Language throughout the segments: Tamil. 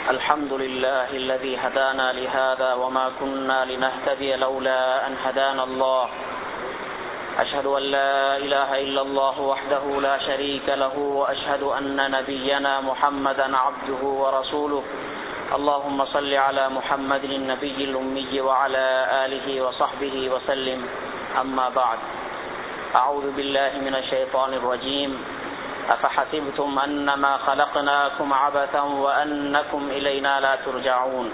الحمد لله الذي هدانا لهذا وما كنا لنهتدي لولا أن هدانا الله أشهد أن لا إله إلا الله وحده لا شريك له وأشهد أن نبينا محمدا عبده ورسوله اللهم صل على محمد النبي الأمي وعلى آله وصحبه وسلم أما بعد أعوذ بالله من الشيطان الرجيم أفحسبتم أنما خلقناكم عبثا وأنكم إلينا لا ترجعون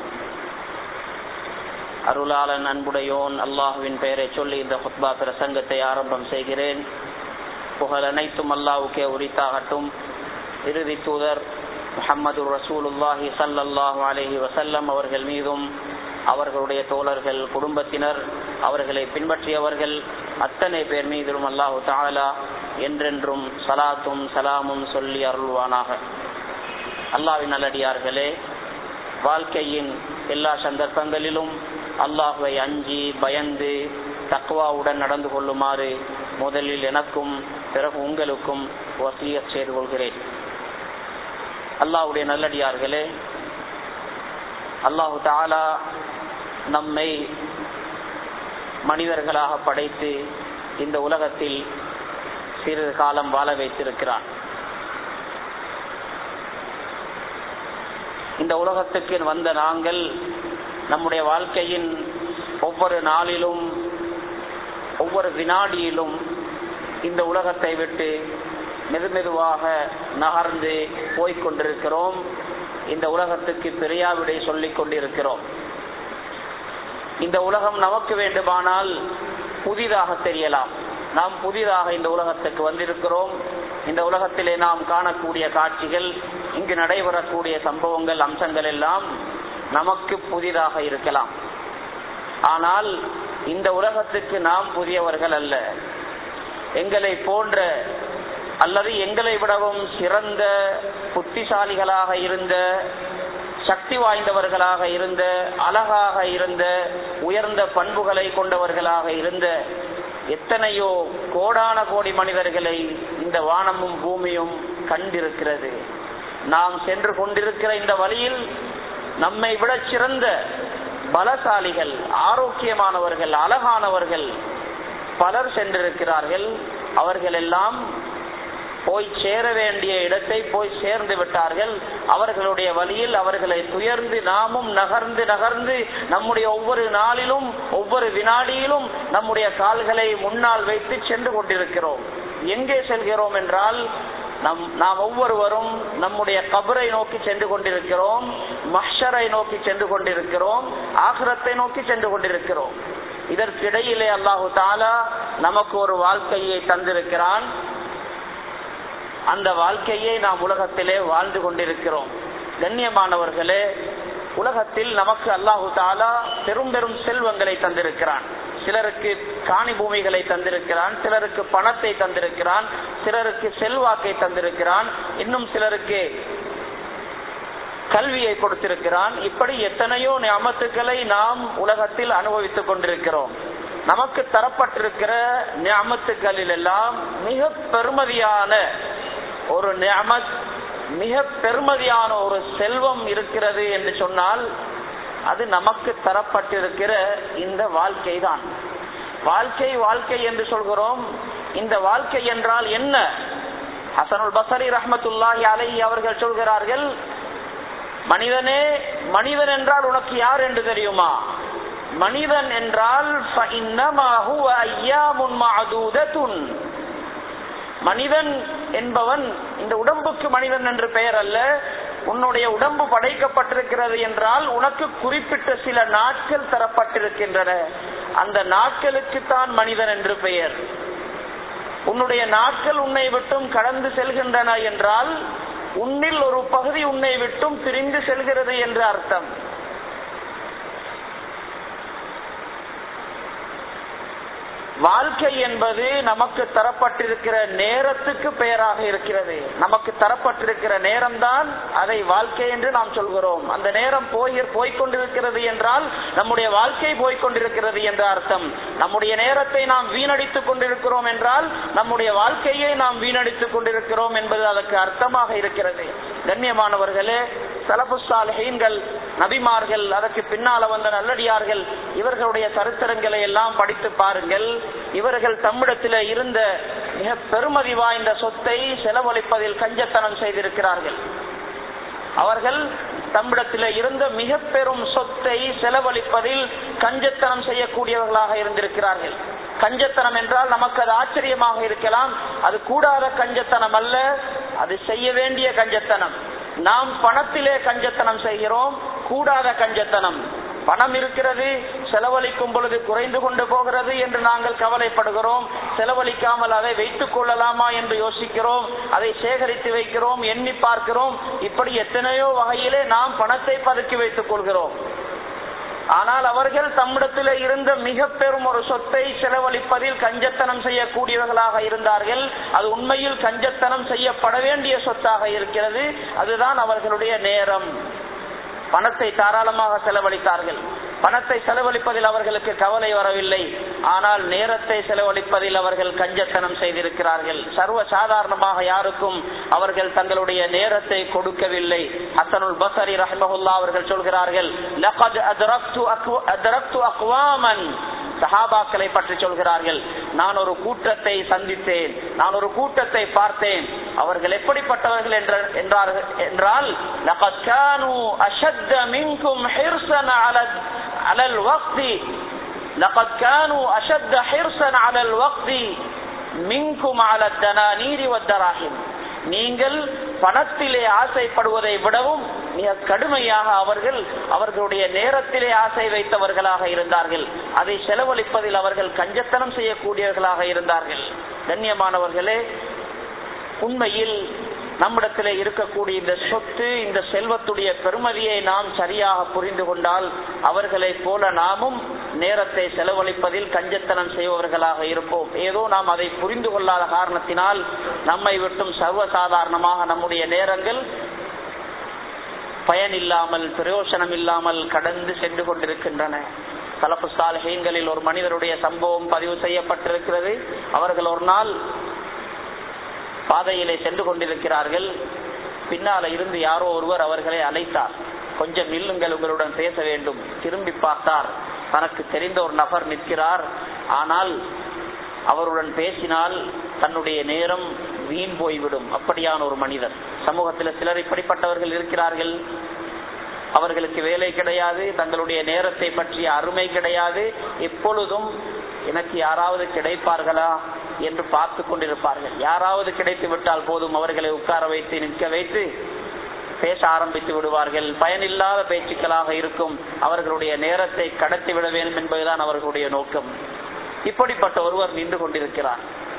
அருளாளன் அன்புடையோன் அல்லாஹுவின் பெயரை சொல்லி இந்த ஹுத்பா பிரசங்கத்தை ஆரம்பம் செய்கிறேன் புகழ் அனைத்தும் அல்லாஹுக்கே உரித்தாகட்டும் இறுதி தூதர் முஹம்மது ரசூலுல்லாஹி சல்லல்லாஹு அலஹி வசல்லம் அவர்கள் மீதும் அவர்களுடைய தோழர்கள் குடும்பத்தினர் அவர்களை பின்பற்றியவர்கள் அத்தனை பேர் மீதும் அல்லாஹு தாலா என்றென்றும் சலாத்தும் சலாமும் சொல்லி அருள்வானாக அல்லாவின் நல்லடியார்களே வாழ்க்கையின் எல்லா சந்தர்ப்பங்களிலும் அல்லாஹுவை அஞ்சி பயந்து தக்குவாவுடன் நடந்து கொள்ளுமாறு முதலில் எனக்கும் பிறகு உங்களுக்கும் வசிய செய்து கொள்கிறேன் அல்லாஹுடைய நல்லடியார்களே அல்லாஹு தாலா நம்மை மனிதர்களாக படைத்து இந்த உலகத்தில் சிறிது காலம் வாழ வைத்திருக்கிறான் இந்த உலகத்துக்கு வந்த நாங்கள் நம்முடைய வாழ்க்கையின் ஒவ்வொரு நாளிலும் ஒவ்வொரு வினாடியிலும் இந்த உலகத்தை விட்டு மெது மெதுவாக நகர்ந்து போய்கொண்டிருக்கிறோம் இந்த உலகத்துக்கு பெரியாவிடை சொல்லிக் கொண்டிருக்கிறோம் இந்த உலகம் நமக்கு வேண்டுமானால் புதிதாக தெரியலாம் நாம் புதிதாக இந்த உலகத்துக்கு வந்திருக்கிறோம் இந்த உலகத்திலே நாம் காணக்கூடிய காட்சிகள் இங்கு நடைபெறக்கூடிய சம்பவங்கள் அம்சங்கள் எல்லாம் நமக்கு புதிதாக இருக்கலாம் ஆனால் இந்த உலகத்துக்கு நாம் புதியவர்கள் அல்ல எங்களை போன்ற அல்லது எங்களை விடவும் சிறந்த புத்திசாலிகளாக இருந்த சக்தி வாய்ந்தவர்களாக இருந்த அழகாக இருந்த உயர்ந்த பண்புகளை கொண்டவர்களாக இருந்த எத்தனையோ கோடான கோடி மனிதர்களை இந்த வானமும் பூமியும் கண்டிருக்கிறது நாம் சென்று கொண்டிருக்கிற இந்த வழியில் நம்மை விட சிறந்த பலசாலிகள் ஆரோக்கியமானவர்கள் அழகானவர்கள் பலர் சென்றிருக்கிறார்கள் அவர்கள் எல்லாம் போய் சேர வேண்டிய இடத்தை போய் சேர்ந்து விட்டார்கள் அவர்களுடைய வழியில் அவர்களை துயர்ந்து நாமும் நகர்ந்து நகர்ந்து நம்முடைய ஒவ்வொரு நாளிலும் ஒவ்வொரு வினாடியிலும் நம்முடைய கால்களை முன்னால் வைத்து சென்று கொண்டிருக்கிறோம் எங்கே செல்கிறோம் என்றால் நம் நாம் ஒவ்வொருவரும் நம்முடைய கபரை நோக்கி சென்று கொண்டிருக்கிறோம் மஷரை நோக்கி சென்று கொண்டிருக்கிறோம் ஆகிரத்தை நோக்கி சென்று கொண்டிருக்கிறோம் இதற்கிடையிலே அல்லாஹு தாலா நமக்கு ஒரு வாழ்க்கையை தந்திருக்கிறான் அந்த வாழ்க்கையை நாம் உலகத்திலே வாழ்ந்து கொண்டிருக்கிறோம் கண்ணியமானவர்களே உலகத்தில் நமக்கு அல்லாஹு தாலா பெரும் பெரும் செல்வங்களை தந்திருக்கிறான் சிலருக்கு காணி பூமிகளை தந்திருக்கிறான் சிலருக்கு பணத்தை தந்திருக்கிறான் சிலருக்கு செல்வாக்கை தந்திருக்கிறான் இன்னும் சிலருக்கு கல்வியை கொடுத்திருக்கிறான் இப்படி எத்தனையோ ஞாபகத்துக்களை நாம் உலகத்தில் அனுபவித்துக் கொண்டிருக்கிறோம் நமக்கு தரப்பட்டிருக்கிற ஞாபகத்துக்களில் எல்லாம் மிக பெருமதியான ஒரு நியமத் மிக பெருமதியான ஒரு செல்வம் இருக்கிறது என்று சொன்னால் அது நமக்கு தரப்பட்டிருக்கிற இந்த வாழ்க்கை தான் வாழ்க்கை வாழ்க்கை என்று சொல்கிறோம் இந்த வாழ்க்கை என்றால் என்ன ஹசனுல் பசரி ரஹமத்துல்லாஹி அலை அவர்கள் சொல்கிறார்கள் மனிதனே மனிதன் என்றால் உனக்கு யார் என்று தெரியுமா மனிதன் என்றால் மனிதன் என்பவன் இந்த உடம்புக்கு மனிதன் என்று பெயர் அல்ல உன்னுடைய உடம்பு படைக்கப்பட்டிருக்கிறது என்றால் உனக்கு குறிப்பிட்ட சில நாட்கள் தரப்பட்டிருக்கின்றன அந்த நாட்களுக்கு தான் மனிதன் என்று பெயர் உன்னுடைய நாட்கள் உன்னை விட்டும் கடந்து செல்கின்றன என்றால் உன்னில் ஒரு பகுதி உன்னை விட்டும் பிரிந்து செல்கிறது என்று அர்த்தம் வாழ்க்கை என்பது நமக்கு தரப்பட்டிருக்கிற நேரத்துக்கு பெயராக இருக்கிறது நமக்கு தரப்பட்டிருக்கிற நேரம்தான் அதை வாழ்க்கை என்று நாம் சொல்கிறோம் அந்த நேரம் போய் போய்கொண்டிருக்கிறது என்றால் நம்முடைய வாழ்க்கை போய்கொண்டிருக்கிறது என்ற அர்த்தம் நம்முடைய நேரத்தை நாம் வீணடித்துக் கொண்டிருக்கிறோம் என்றால் நம்முடைய வாழ்க்கையை நாம் வீணடித்துக் கொண்டிருக்கிறோம் என்பது அதற்கு அர்த்தமாக இருக்கிறது கண்ணியமானவர்களே சலபுசாலஹீன்கள் நபிமார்கள் அதற்கு பின்னால வந்த நல்லடியார்கள் இவர்களுடைய சரித்திரங்களை எல்லாம் படித்து பாருங்கள் இவர்கள் தம்மிடத்தில் இருந்த மிக பெருமதி வாய்ந்த சொத்தை செலவழிப்பதில் கஞ்சத்தனம் செய்திருக்கிறார்கள் அவர்கள் தம்மிடத்தில் இருந்த மிக பெரும் சொத்தை செலவழிப்பதில் கஞ்சத்தனம் செய்யக்கூடியவர்களாக இருந்திருக்கிறார்கள் கஞ்சத்தனம் என்றால் நமக்கு அது ஆச்சரியமாக இருக்கலாம் அது கூடாத கஞ்சத்தனம் அல்ல அது செய்ய வேண்டிய கஞ்சத்தனம் நாம் பணத்திலே கஞ்சத்தனம் செய்கிறோம் கூடாத கஞ்சத்தனம் பணம் இருக்கிறது செலவழிக்கும் பொழுது குறைந்து கொண்டு போகிறது என்று நாங்கள் கவலைப்படுகிறோம் செலவழிக்காமல் அதை வைத்துக் கொள்ளலாமா என்று யோசிக்கிறோம் அதை சேகரித்து வைக்கிறோம் எண்ணி பார்க்கிறோம் இப்படி எத்தனையோ வகையிலே நாம் பணத்தை பதுக்கி வைத்துக் கொள்கிறோம் ஆனால் அவர்கள் தம்மிடத்தில் இருந்த மிக பெரும் ஒரு சொத்தை செலவழிப்பதில் கஞ்சத்தனம் செய்யக்கூடியவர்களாக இருந்தார்கள் அது உண்மையில் கஞ்சத்தனம் செய்யப்பட வேண்டிய சொத்தாக இருக்கிறது அதுதான் அவர்களுடைய நேரம் பணத்தை தாராளமாக செலவழித்தார்கள் பணத்தை செலவழிப்பதில் அவர்களுக்கு கவலை வரவில்லை ஆனால் நேரத்தை செலவழிப்பதில் அவர்கள் கஞ்சத்தனம் செய்திருக்கிறார்கள் சர்வ சாதாரணமாக யாருக்கும் அவர்கள் தங்களுடைய நேரத்தை கொடுக்கவில்லை ஹசனுல் பசரி ரஹமஹுல்லா அவர்கள் சொல்கிறார்கள் லகத் அத்ரக்து அக்வ- அத்ரக்து அக்வாமன் சஹாபாக்களை பற்றி சொல்கிறார்கள் நான் ஒரு கூட்டத்தை சந்தித்தேன் நான் ஒரு கூட்டத்தை பார்த்தேன் அவர்கள் எப்படிப்பட்டவர்கள் என்ற- என்றார்கள் என்றால் لقد كانوا أشد منكم حرصا على على الوقت لقد كانوا أشد حرصا على الوقت منكم على الدنانير والدراهم நீங்கள் பணத்திலே ஆசைப்படுவதை விடவும் மிக கடுமையாக அவர்கள் அவர்களுடைய நேரத்திலே ஆசை வைத்தவர்களாக இருந்தார்கள் அதை செலவழிப்பதில் அவர்கள் கஞ்சத்தனம் செய்யக்கூடியவர்களாக இருந்தார்கள் கண்ணியமானவர்களே உண்மையில் நம்மிடத்திலே இருக்கக்கூடிய இந்த சொத்து இந்த செல்வத்துடைய பெருமதியை நாம் சரியாக புரிந்து கொண்டால் அவர்களைப் போல நாமும் நேரத்தை செலவழிப்பதில் கஞ்சத்தனம் செய்பவர்களாக இருப்போம் ஏதோ நாம் அதை புரிந்து கொள்ளாத காரணத்தினால் நம்மை விட்டும் சர்வசாதாரணமாக நம்முடைய நேரங்கள் பயன் இல்லாமல் பிரயோசனம் இல்லாமல் கடந்து சென்று கொண்டிருக்கின்றன சலப்பு சாலகங்களில் ஒரு மனிதருடைய சம்பவம் பதிவு செய்யப்பட்டிருக்கிறது அவர்கள் ஒரு நாள் பாதையிலே சென்று கொண்டிருக்கிறார்கள் பின்னால இருந்து யாரோ ஒருவர் அவர்களை அழைத்தார் கொஞ்சம் நில்லுங்கள் உங்களுடன் பேச வேண்டும் திரும்பி பார்த்தார் தனக்கு தெரிந்த ஒரு நபர் நிற்கிறார் ஆனால் அவருடன் பேசினால் தன்னுடைய நேரம் வீண் போய்விடும் அப்படியான ஒரு மனிதர் சமூகத்தில் சிலர் இப்படிப்பட்டவர்கள் இருக்கிறார்கள் அவர்களுக்கு வேலை கிடையாது தங்களுடைய நேரத்தை பற்றிய அருமை கிடையாது எப்பொழுதும் எனக்கு யாராவது கிடைப்பார்களா என்று பார்த்து கொண்டிருப்பார்கள் யாராவது கிடைத்து விட்டால் போதும் அவர்களை உட்கார வைத்து நிற்க வைத்து பேச ஆரம்பித்து விடுவார்கள் பயனில்லாத பேச்சுக்களாக இருக்கும் அவர்களுடைய நேரத்தை கடத்தி விட வேண்டும் என்பதுதான் அவர்களுடைய நோக்கம் இப்படிப்பட்ட ஒருவர் நின்று கொண்டிருக்கிறார்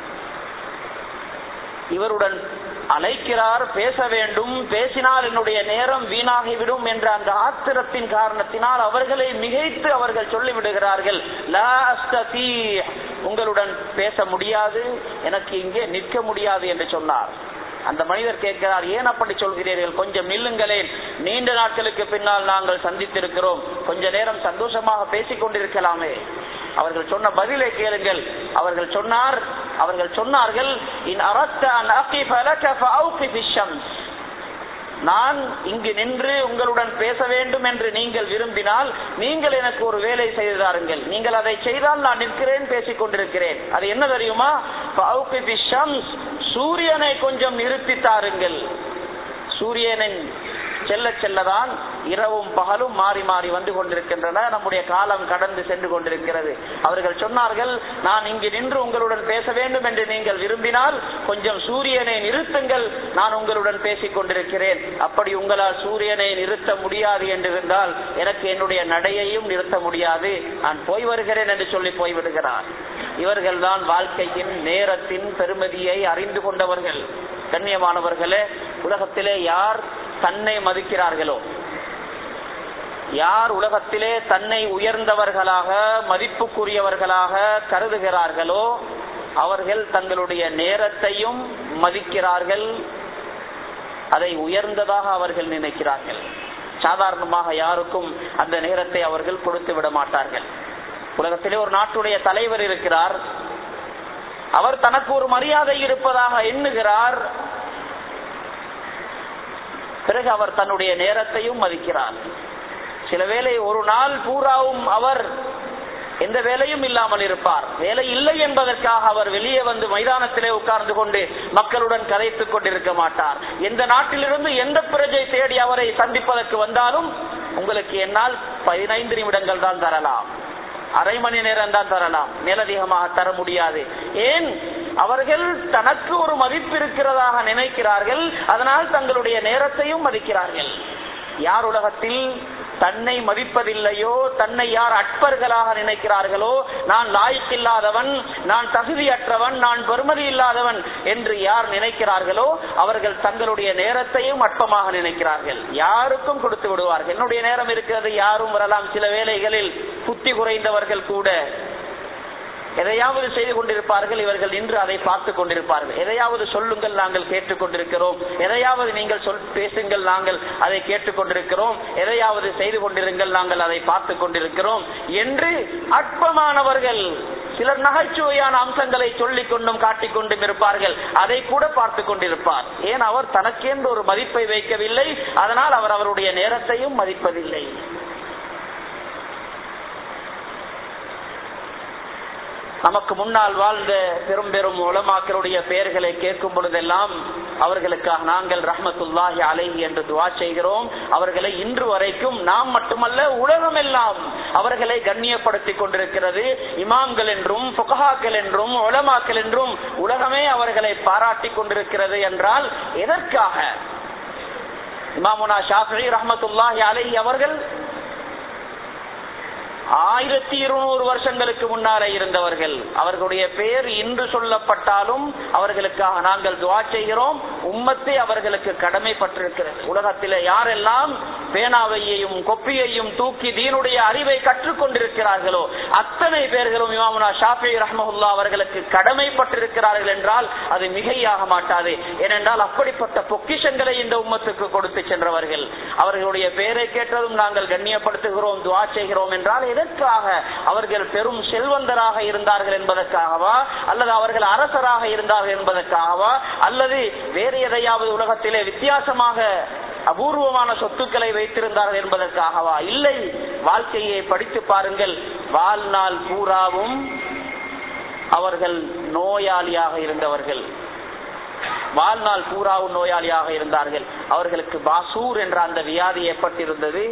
இவருடன் அழைக்கிறார் பேச வேண்டும் பேசினால் என்னுடைய நேரம் வீணாகிவிடும் என்ற அந்த ஆத்திரத்தின் காரணத்தினால் அவர்களை மிகைத்து அவர்கள் சொல்லிவிடுகிறார்கள் "லா அஸ்ததீ", உங்களுடன் பேச முடியாது எனக்கு இங்கே நிற்க முடியாது என்று சொன்னார் அந்த மனிதர் கேட்கிறார் ஏன் அப்படி சொல்கிறீர்கள் கொஞ்சம் நில்லுங்களேன் நீண்ட நாட்களுக்கு பின்னால் நாங்கள் சந்தித்திருக்கிறோம் கொஞ்ச நேரம் சந்தோஷமாக பேசிக் கொண்டிருக்கலாமே அவர்கள் சொன்ன பதிலை கேளுங்கள் அவர்கள் சொன்னார் அவர்கள் சொன்னார்கள் இன் அரத்த அன் அகிஃப லக ஃபஅவ்கிஃபி ஷம்ஸ் நான் இங்கு நின்று உங்களுடன் பேச வேண்டும் என்று நீங்கள் விரும்பினால் நீங்கள் எனக்கு ஒரு வேலை செய்து தாருங்கள் நீங்கள் அதை செய்தால் நான் நிற்கிறேன் பேசிக் கொண்டிருக்கிறேன் அது என்ன தெரியுமா ஃபஅவ்கிஃபி ஷம்ஸ் சூரியனை கொஞ்சம் நிறுத்தி தாருங்கள் சூரியனின் செல்ல செல்லதான் இரவும் பகலும் மாறி மாறி வந்து கொண்டிருக்கின்றன நம்முடைய காலம் கடந்து சென்று கொண்டிருக்கிறது அவர்கள் சொன்னார்கள் நான் இங்கு நின்று உங்களுடன் பேச வேண்டும் என்று நீங்கள் விரும்பினால் கொஞ்சம் சூரியனை நிறுத்துங்கள் நான் உங்களுடன் பேசிக் கொண்டிருக்கிறேன் அப்படி உங்களால் சூரியனை நிறுத்த முடியாது என்றிருந்தால் எனக்கு என்னுடைய நடையையும் நிறுத்த முடியாது நான் போய் வருகிறேன் என்று சொல்லி போய்விடுகிறார் இவர்கள் தான் வாழ்க்கையின் நேரத்தின் பெருமதியை அறிந்து கொண்டவர்கள் கண்ணியமானவர்களே உலகத்திலே யார் தன்னை மதிக்கிறார்களோ யார் உலகத்திலே தன்னை உயர்ந்தவர்களாக மதிப்புக்குரியவர்களாக கருதுகிறார்களோ அவர்கள் தங்களுடைய நேரத்தையும் மதிக்கிறார்கள் அதை உயர்ந்ததாக அவர்கள் நினைக்கிறார்கள் சாதாரணமாக யாருக்கும் அந்த நேரத்தை அவர்கள் கொடுத்து விட மாட்டார்கள் உலகத்திலே ஒரு நாட்டுடைய தலைவர் இருக்கிறார் அவர் தனக்கு ஒரு மரியாதை இருப்பதாக எண்ணுகிறார் பிறகு அவர் தன்னுடைய நேரத்தையும் மதிக்கிறார் சில வேளை ஒரு நாள் பூராவும் அவர் எந்த வேலையும் இல்லாமல் இருப்பார் வேலை இல்லை என்பதற்காக அவர் வெளியே வந்து மைதானத்திலே உட்கார்ந்து கொண்டு மக்களுடன் கதைத்துக் கொண்டிருக்க மாட்டார் எந்த நாட்டிலிருந்து எந்த பிரஜை தேடி அவரை சந்திப்பதற்கு வந்தாலும் உங்களுக்கு என்னால் பதினைந்து நிமிடங்கள் தான் தரலாம் அரை மணி நேரம் தான் தரலாம் மேலதிகமாக தர முடியாது ஏன் அவர்கள் தனக்கு ஒரு மதிப்பு இருக்கிறதாக நினைக்கிறார்கள் அதனால் தங்களுடைய நேரத்தையும் மதிக்கிறார்கள் யார் உலகத்தில் தன்னை மதிப்பதில்லையோ தன்னை யார் அற்பர்களாக நினைக்கிறார்களோ நான் லாய்க்கில்லாதவன் நான் தகுதியற்றவன் நான் பெருமதி இல்லாதவன் என்று யார் நினைக்கிறார்களோ அவர்கள் தங்களுடைய நேரத்தையும் அற்பமாக நினைக்கிறார்கள் யாருக்கும் கொடுத்து விடுவார்கள் என்னுடைய நேரம் இருக்கிறது யாரும் வரலாம் சில வேளைகளில் புத்தி குறைந்தவர்கள் கூட எதையாவது செய்து கொண்டிருப்பார்கள் இவர்கள் நின்று அதை பார்த்து கொண்டிருப்பார்கள் எதையாவது சொல்லுங்கள் நாங்கள் கேட்டுக்கொண்டிருக்கிறோம் எதையாவது நீங்கள் சொல் பேசுங்கள் நாங்கள் அதை கேட்டுக்கொண்டிருக்கிறோம் எதையாவது செய்து கொண்டிருங்கள் நாங்கள் அதை பார்த்து கொண்டிருக்கிறோம் என்று அற்பமானவர்கள் சிலர் நகைச்சுவையான அம்சங்களை சொல்லிக் கொண்டும் காட்டிக் கொண்டும் இருப்பார்கள் அதை கூட பார்த்து கொண்டிருப்பார் ஏன் அவர் தனக்கென்று ஒரு மதிப்பை வைக்கவில்லை அதனால் அவர் அவருடைய நேரத்தையும் மதிப்பதில்லை நமக்கு முன்னால் வாழ்ந்த பெரும் பெரும் உலமாக்களுடைய பெயர்களை கேட்கும் பொழுதெல்லாம் அவர்களுக்காக நாங்கள் ரஹமத்துல்லாஹி அலைஹி என்று துவா செய்கிறோம் அவர்களை இன்று வரைக்கும் நாம் மட்டுமல்ல உலகம் எல்லாம் அவர்களை கண்ணியப்படுத்திக் கொண்டிருக்கிறது இமாம்கள் என்றும் புகஹாக்கள் என்றும் உலமாக்கள் என்றும் உலகமே அவர்களை பாராட்டி கொண்டிருக்கிறது என்றால் எதற்காக இமாமுனா ஷாஃபி ரஹமத்துல்லாஹி அலைஹி அவர்கள் ஆயிரத்தி இருநூறு வருஷங்களுக்கு முன்னாலே இருந்தவர்கள் அவர்களுடைய பெயர் இன்று சொல்லப்பட்டாலும் அவர்களுக்காக நாங்கள் துவா செய்கிறோம் உம்மத்தை அவர்களுக்கு கடமைப்பட்டிருக்கிறது உலகத்திலே யாரெல்லாம் பேனாவையையும் கொப்பியையும் தூக்கி தீனுடைய அறிவை கற்றுக்கொண்டிருக்கிறார்களோ அத்தனை பேர்களும் இமாமுனா ஷாஃபி ரஹமஹுல்லா அவர்களுக்கு கடமைப்பட்டிருக்கிறார்கள் என்றால் அது மிகையாக மாட்டாது ஏனென்றால் அப்படிப்பட்ட பொக்கிஷங்களை இந்த உம்மத்துக்கு கொடுத்து சென்றவர்கள் அவர்களுடைய பெயரை கேட்டதும் நாங்கள் கண்ணியப்படுத்துகிறோம் துவா செய்கிறோம் என்றால் எதற்காக அவர்கள் பெரும் செல்வந்தராக இருந்தார்கள் என்பதற்காகவா அல்லது அவர்கள் அரசராக இருந்தார்கள் என்பதற்காகவா அல்லது வேறு எதையாவது உலகத்திலே வித்தியாசமாக அபூர்வமான சொத்துக்களை வைத்திருந்தார்கள் என்பதற்காகவா இல்லை வாழ்க்கையை படித்து பாருங்கள் வாழ்நாள் பூராவும் அவர்கள் நோயாளியாக இருந்தவர்கள் வாழ்நாள் பூராவும் நோயாளியாக இருந்தார்கள் அவர்களுக்கு பாசூர் என்ற அந்த வியாதி ஏற்பட்டிருந்தது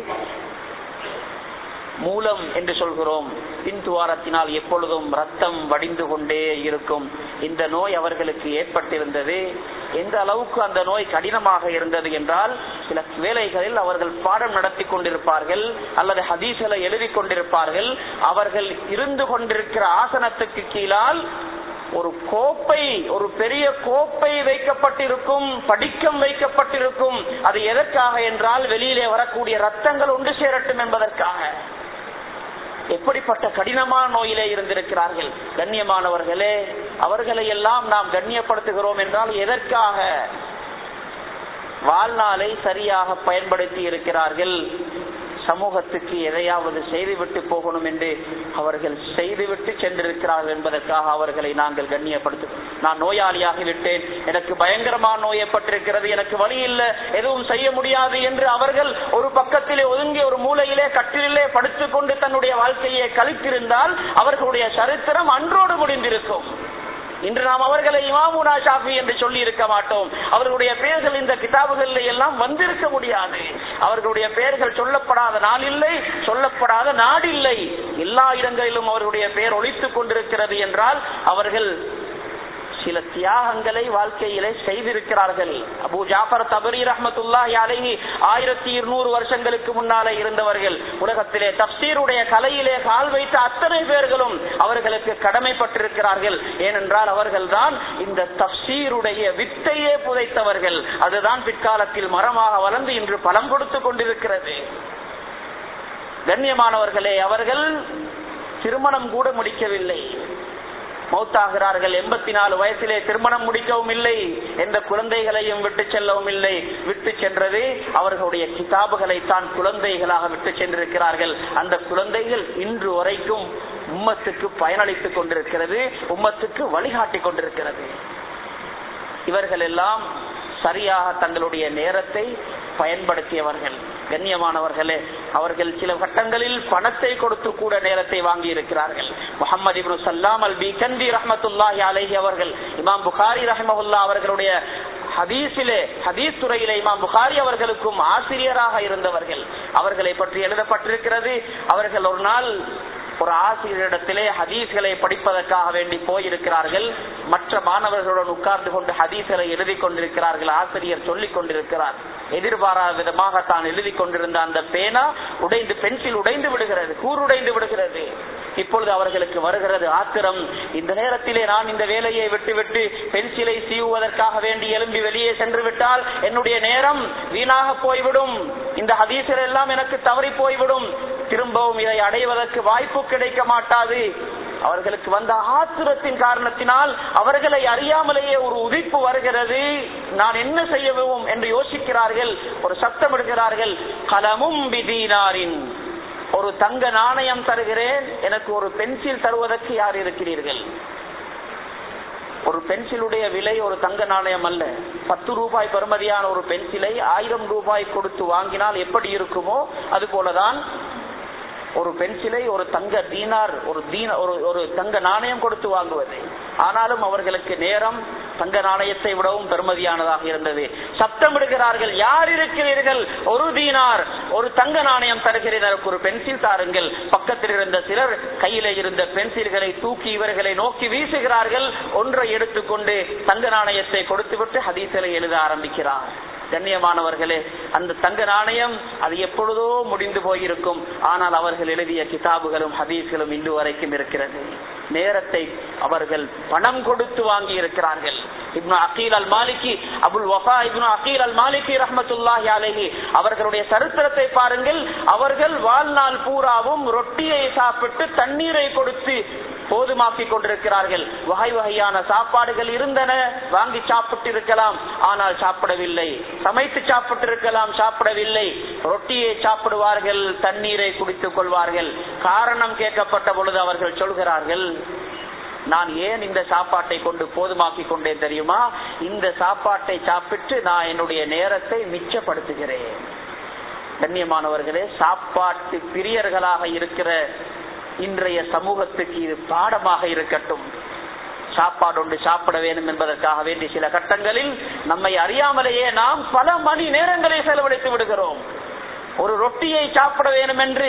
மூலம் என்று சொல்கிறோம் பின்துவாரத்தினால் எப்பொழுதும் ரத்தம் வடிந்து கொண்டே இருக்கும் இந்த நோய் அவர்களுக்கு ஏற்பட்டிருந்தது எந்த அளவுக்கு அந்த நோய் கடினமாக இருந்தது என்றால் சில வேளைகளில் அவர்கள் பாடம் நடத்தி கொண்டிருப்பார்கள் அல்லது ஹதீஸ்களை எழுதி கொண்டிருப்பார்கள் அவர்கள் இருந்து கொண்டிருக்கிற ஆசனத்துக்கு கீழால் ஒரு கோப்பை ஒரு பெரிய கோப்பை வைக்கப்பட்டிருக்கும் படிக்கம் வைக்கப்பட்டிருக்கும் அது எதற்காக என்றால் வெளியிலே வரக்கூடிய ரத்தங்கள் ஒன்று சேரட்டும் என்பதற்காக எப்படிப்பட்ட கடினமான நோயிலே இருந்திருக்கிறார்கள் கண்ணியமானவர்களே அவர்களை எல்லாம் நாம் கண்ணியப்படுத்துகிறோம் என்றால் எதற்காக வாழ்நாளை சரியாக பயன்படுத்தி இருக்கிறார்கள் சமூகத்துக்கு எதையாவது செய்துவிட்டு போகணும் என்று அவர்கள் செய்துவிட்டு சென்றிருக்கிறார்கள் என்பதற்காக அவர்களை நாங்கள் கண்ணியப்படுத்து நான் நோயாளியாகி விட்டேன் எனக்கு பயங்கரமான நோய் ஏற்பட்டிருக்கிறது எனக்கு வழி இல்லை எதுவும் செய்ய முடியாது என்று அவர்கள் ஒரு பக்கத்திலே ஒதுங்கி ஒரு மூலையிலே கட்டிலே படுத்துக் கொண்டு தன்னுடைய வாழ்க்கையை கழித்திருந்தால் அவர்களுடைய சரித்திரம் அன்றோடு முடிந்திருக்கும் இன்று நாம் அவர்களை இமாமுனா ஷாஃபி என்று சொல்லி இருக்க மாட்டோம் அவர்களுடைய பெயர்கள் இந்த கிதாபுகளில் எல்லாம் வந்திருக்க முடியாது அவர்களுடைய பெயர்கள் சொல்லப்படாத நாள் இல்லை சொல்லப்படாத நாடில்லை எல்லா இடங்களிலும் அவர்களுடைய பெயர் ஒழித்துக் கொண்டிருக்கிறது என்றால் அவர்கள் சில தியாகங்களை வாழ்க்கையிலே செய்திருக்கிறார்கள் அபு ஜாஃபர் தபரி ரஹமத்துல்லா அலைஹி ஆயிரத்தி இருநூறு வருஷங்களுக்கு முன்னாலே இருந்தவர்கள் உலகத்திலே தப்சீருடைய கலையிலே கால் வைத்த அத்தனை பேர்களும் அவர்களுக்கு கடமைப்பட்டிருக்கிறார்கள் ஏனென்றால் அவர்கள்தான் இந்த தப்சீருடைய வித்தையே புதைத்தவர்கள் அதுதான் பிற்காலத்தில் மரமாக வளர்ந்து இன்று பலம் கொடுத்து கொண்டிருக்கிறது கண்ணியமானவர்களே அவர்கள் திருமணம் கூட முடிக்கவில்லை மௌத்தாகிறார்கள் எண்பத்தி நாலு வயசிலே திருமணம் முடிக்கவும் இல்லை எந்த குழந்தைகளையும் விட்டு செல்லவும் இல்லை விட்டு சென்றது அவர்களுடைய கிதாபுகளை தான் குழந்தைகளாக விட்டு சென்றிருக்கிறார்கள் அந்த குழந்தைகள் இன்று வரைக்கும் உம்மத்துக்கு பயனளித்துக் கொண்டிருக்கிறது உம்மத்துக்கு வழிகாட்டி கொண்டிருக்கிறது இவர்கள் எல்லாம் சரியாக தங்களுடைய நேரத்தை பயன்படுத்தியவர்கள் கண்ணியமானவர்களே அவர்கள் சில கட்டங்களில் பணத்தை கொடுத்து கூட நேரத்தை வாங்கி இருக்கிறார்கள் முகமது இப்னு சல்லாம் அல் பிகண்டி ரஹமத்துல்லாஹி அலைஹி அவர்கள் இமாம் புகாரி ரஹமஹுல்லா அவர்களுடைய ஹதீஸிலே ஹதீஸ் துறையிலே இமாம் புகாரி அவர்களுக்கும் ஆசிரியராக இருந்தவர்கள் அவர்களை பற்றி எழுதப்பட்டிருக்கிறது அவர்கள் ஒரு நாள் ஒரு ஆசிரியரிடத்திலே ஹதீஸ்களை படிப்பதற்காக வேண்டி போயிருக்கிறார்கள் மற்ற மாணவர்களுடன் உட்கார்ந்து கொண்டு ஹதீஸ்களை எழுதி கொண்டிருக்கிறார்கள் ஆசிரியர் சொல்லிக் கொண்டிருக்கிறார் எதிர்பாராத விதமாக தான் எழுதி கொண்டிருந்த அந்த பேனா உடைந்து பென்சில் உடைந்து விடுகிறது கூருடைந்து விடுகிறது இப்பொழுது அவர்களுக்கு வருகிறது ஆத்திரம் இந்த நேரத்திலே நான் இந்த வேலையை விட்டுவிட்டு பென்சிலை சீவுவதற்காக வேண்டி எழும்பி வெளியே சென்று விட்டால் என்னுடைய நேரம் வீணாக போய்விடும் இந்த ஹதீசர் எல்லாம் எனக்கு தவறி போய்விடும் திரும்பவும் இதை அடைவதற்கு வாய்ப்பு கிடைக்க மாட்டாது அவர்களுக்கு வந்த ஆத்திரத்தின் காரணத்தினால் அவர்களை அறியாமலேயே ஒரு உதிப்பு வருகிறது நான் என்ன செய்யவும் என்று யோசிக்கிறார்கள் ஒரு சத்தமிடுகிறார்கள் கலமும் விதீனாரின் ஒரு தங்க நாணயம் தருகிறேன் எனக்கு ஒரு பென்சில் தருவதற்கு யார் இருக்கிறீர்கள் ஒரு பென்சிலுடைய விலை ஒரு தங்க நாணயம் அல்ல பத்து ரூபாய் பெறுமதியான ஒரு பென்சிலை ஆயிரம் ரூபாய் கொடுத்து வாங்கினால் எப்படி இருக்குமோ அது போலதான் ஒரு பென்சிலை ஒரு தங்க தீனார் ஒரு தீன ஒரு ஒரு தங்க நாணயம் கொடுத்து வாங்குவது ஆனாலும் அவர்களுக்கு நேரம் தங்க நாணயத்தை விடவும் பெருமதியானதாக இருந்தது சப்தமிடுகிறார்கள் யார் இருக்கிறீர்கள் ஒரு தீனார் ஒரு தங்க நாணயம் தருகிறீர்கள் ஒரு பென்சில் தாருங்கள் பக்கத்தில் இருந்த சிலர் கையில இருந்த பென்சில்களை தூக்கி இவர்களை நோக்கி வீசுகிறார்கள் ஒன்றை எடுத்துக்கொண்டு தங்க நாணயத்தை கொடுத்துவிட்டு ஹதீசலை எழுத ஆரம்பிக்கிறார் கண்ணியமானவர்களே அந்த தங்க நாணயம் அது எப்பொழுதோ முடிந்து போயிருக்கும் ஆனால் அவர்கள் எழுதிய கிதாபுகளும் ஹதீஸ்களும் இன்று வரைக்கும் இருக்கிறது நேரத்தை அவர்கள் பணம் கொடுத்து வாங்கி இருக்கிறார்கள் Ibn Aqil al Maliki Abul Wafa Ibn Aqil al Maliki ரஹமத்துல்லாஹி அலைஹி அவர்களுடைய சரித்திரத்தை பாருங்கள் அவர்கள் வாழ்நாள் பூராவும் ரொட்டியை சாப்பிட்டு தண்ணீரை கொடுத்து போதுமாக்கிக் கொண்டிருக்கிறார்கள் வகை வகையான சாப்பாடுகள் இருந்தன வாங்கி சாப்பிட்டு இருக்கலாம் ஆனால் சாப்பிடவில்லை சமைத்து சாப்பிட்டிருக்கலாம் சாப்பிடவில்லை ரொட்டியை சாப்பிடுவார்கள் தண்ணீரை குடித்துக் கொள்வார்கள் காரணம் கேட்கப்பட்ட பொழுது அவர்கள் சொல்கிறார்கள் நான் ஏன் இந்த சாப்பாட்டை கொண்டு போதுமாக்கிக் கொண்டேன் தெரியுமா இந்த சாப்பாட்டை சாப்பிட்டு நான் என்னுடைய நேரத்தை மிச்சப்படுத்துகிறேன் கண்ணியமானவர்களே சாப்பாட்டு பிரியர்களாக இருக்கிற இன்றைய சமூகத்துக்கு இது பாடமாக இருக்கட்டும் சாப்பாடு ஒன்று சாப்பிட வேண்டும் என்பதற்காக வேண்டி சில கட்டங்களில் நம்மை அறியாமலேயே நாம் பல மணி நேரங்களை செலவழித்து விடுகிறோம் ஒரு ரொட்டியை சாப்பிட வேண்டும் என்று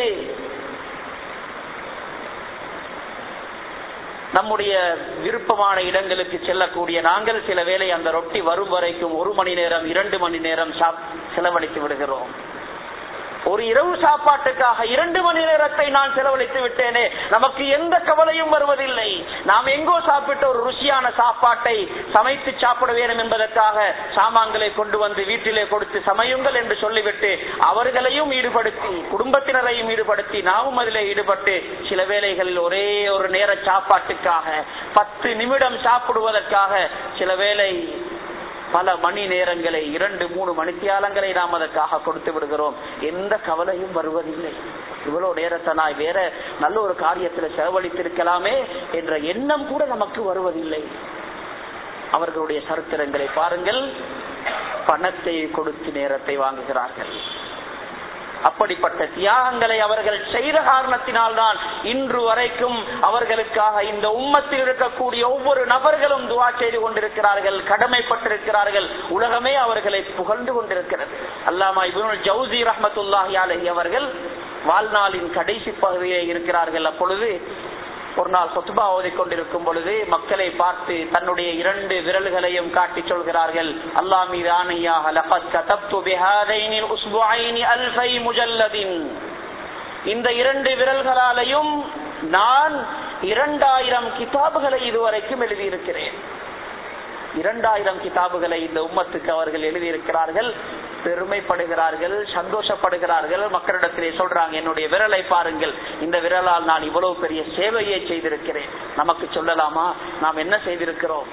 நம்முடைய விருப்பமான இடங்களுக்கு செல்லக்கூடிய நாங்கள் சில வேளை அந்த ரொட்டி வரும் வரைக்கும் ஒரு மணி நேரம் இரண்டு மணி நேரம் செலவழித்து விடுகிறோம் ஒரு இரவு சாப்பாட்டுக்காக இரண்டு மணி நேரத்தை நான் செலவழித்து விட்டேனே நமக்கு எந்த கவலையும் வருவதில்லை நாம் எங்கோ சாப்பிட்ட ஒரு ருசியான சாப்பாட்டை சமைத்து சாப்பிட வேண்டும் என்பதற்காக சாமான்களை கொண்டு வந்து வீட்டிலே கொடுத்து சமையுங்கள் என்று சொல்லிவிட்டு அவர்களையும் ஈடுபடுத்தி குடும்பத்தினரையும் ஈடுபடுத்தி நாமும் அதில் ஈடுபட்டு சில வேளைகளில் ஒரே ஒரு நேர சாப்பாட்டுக்காக பத்து நிமிடம் சாப்பிடுவதற்காக சில வேளை பல மணி நேரங்களை இரண்டு மூணு மணித்தியாலங்களை நாம் அதற்காக கொடுத்து விடுகிறோம் எந்த கவலையும் வருவதில்லை இவ்வளவு நேரத்தை நான் வேற நல்ல ஒரு காரியத்துல செலவழித்திருக்கலாமே என்ற எண்ணம் கூட நமக்கு வருவதில்லை அவர்களுடைய சரித்திரங்களை பாருங்கள் பணத்தை கொடுத்து நேரத்தை வாங்குகிறார்கள் அப்படிப்பட்ட தியாகங்களை அவர்கள் செய்த காரணத்தினால்தான் இன்று வரைக்கும் அவர்களுக்காக இந்த உம்மத்தில் இருக்கக்கூடிய ஒவ்வொரு நபர்களும் துவா செய்து கொண்டிருக்கிறார்கள் கடமைப்பட்டிருக்கிறார்கள் உலகமே அவர்களை புகழ்ந்து கொண்டிருக்கிறது அல்லாமா இபுல் ஜவுசி ரஹமத்துல்லாஹி அலஹி அவர்கள் வாழ்நாளின் கடைசி பகுதியே இருக்கிறார்கள் அப்பொழுது ஒரு நாள் சொத்துபா ஓதிக்கொண்டிருக்கும் பொழுது மக்களை பார்த்து தன்னுடைய இரண்டு விரல்களையும் காட்டி சொல்கிறார்கள் அல்லா மீது ஆணையாக லகத் கதப்து பிஹாதைனி உஸ்புஐனி அல்ஃபை முஜல்லதின் இந்த இரண்டு விரல்களாலையும் நான் இரண்டாயிரம் கிதாபுகளை இதுவரைக்கும் எழுதியிருக்கிறேன் இரண்டாயிரம் கிதாபுகளை இந்த உம்மத்துக்கு அவர்கள் எழுதியிருக்கிறார்கள் பெருமைப்படுகிறார்கள் சந்தோஷப்படுகிறார்கள் மக்களிடத்திலே சொல்றாங்க என்னுடைய விரலை பாருங்கள் இந்த விரலால் நான் இவ்வளவு பெரிய சேவையை செய்திருக்கிறேன் நமக்கு சொல்லலாமா நாம் என்ன செய்திருக்கிறோம்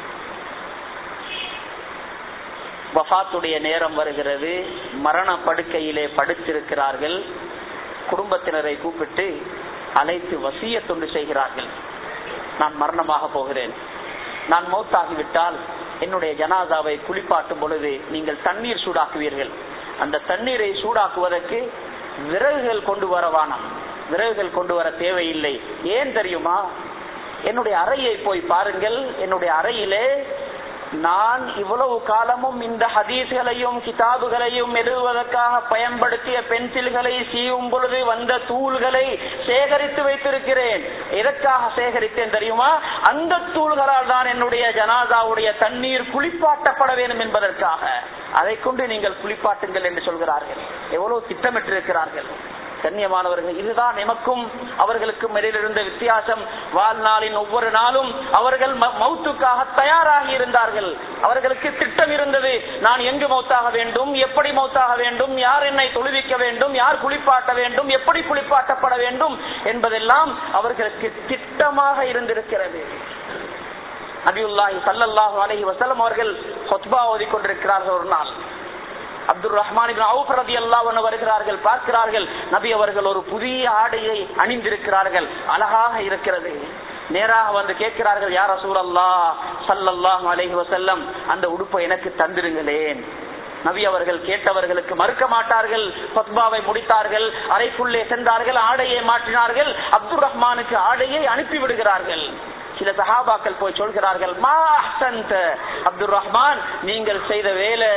வஃத்துடைய நேரம் வருகிறது மரண படுக்கையிலே படுத்திருக்கிறார்கள் குடும்பத்தினரை கூப்பிட்டு அழைத்து வசிய தொண்டு செய்கிறார்கள் நான் மரணமாக போகிறேன் நான் மௌத்தாகிவிட்டால் என்னுடைய ஜனாதாவை குளிப்பாட்டும் பொழுது நீங்கள் தண்ணீர் சூடாக்குவீர்கள் அந்த தண்ணீரை சூடாக்குவதற்கு விறகுகள் கொண்டு வரவானாம் விறகுகள் கொண்டு வர தேவையில்லை ஏன் தெரியுமா என்னுடைய அறையை போய் பாருங்கள் என்னுடைய அறையிலே நான் இவ்வளவு காலமும் இந்த ஹதீஸ்களையும் கிதாபுகளையும் எழுதுவதற்காக பயன்படுத்திய பென்சில்களை சீவும் பொழுது வந்த தூள்களை சேகரித்து வைத்திருக்கிறேன் எதற்காக சேகரித்தேன் தெரியுமா அந்த தூள்களால் தான் என்னுடைய ஜனாதாவுடைய தண்ணீர் குளிப்பாட்டப்பட வேண்டும் என்பதற்காக அதை கொண்டு நீங்கள் குளிப்பாட்டுங்கள் என்று சொல்கிறார்கள் எவ்வளவு திட்டமிட்டிருக்கிறார்கள் கண்ணியமானவர்கள் இதுதான் எமக்கும் அவர்களுக்கும் இடையில் இருந்த வித்தியாசம் வாழ்நாளின் ஒவ்வொரு நாளும் அவர்கள் மௌத்துக்காக தயாராகி இருந்தார்கள் அவர்களுக்கு திட்டம் இருந்தது நான் எங்கு மௌத்தாக வேண்டும் எப்படி மௌத்தாக வேண்டும் யார் என்னை தொழுவிக்க வேண்டும் யார் குளிப்பாட்ட வேண்டும் எப்படி குளிப்பாட்டப்பட வேண்டும் என்பதெல்லாம் அவர்களுக்கு திட்டமாக இருந்திருக்கிறது நபியுல்லாஹி சல்லல்லாஹு அலைஹி வஸல்லம் அவர்கள் ஹுத்பா ஓதிக்கொண்டிருக்கிறார்கள் ஒரு நாள் அப்துல் ரஹ்மான் ரதி அல்லா வருகிறார்கள் பார்க்கிறார்கள் நபி அவர்கள் ஒரு புதிய ஆடையை அணிந்திருக்கிறார்கள் அழகாக இருக்கிறது நேராக வந்து கேட்கிறார்கள் யார் அசூர் அல்லா சல்லல்லாஹ் அலைஹி வசல்லம் அந்த உடுப்பை எனக்கு தந்திருங்களேன் நபி அவர்கள் கேட்டவர்களுக்கு மறுக்க மாட்டார்கள் பத்பாவை முடித்தார்கள் அறைக்குள்ளே சென்றார்கள் ஆடையை மாற்றினார்கள் அப்துல் ரஹ்மானுக்கு ஆடையை அனுப்பி விடுகிறார்கள் சில சஹாபாக்கள் போய் சொல்கிறார்கள் மா அப்துல் ரஹ்மான் நீங்கள் செய்த வேலை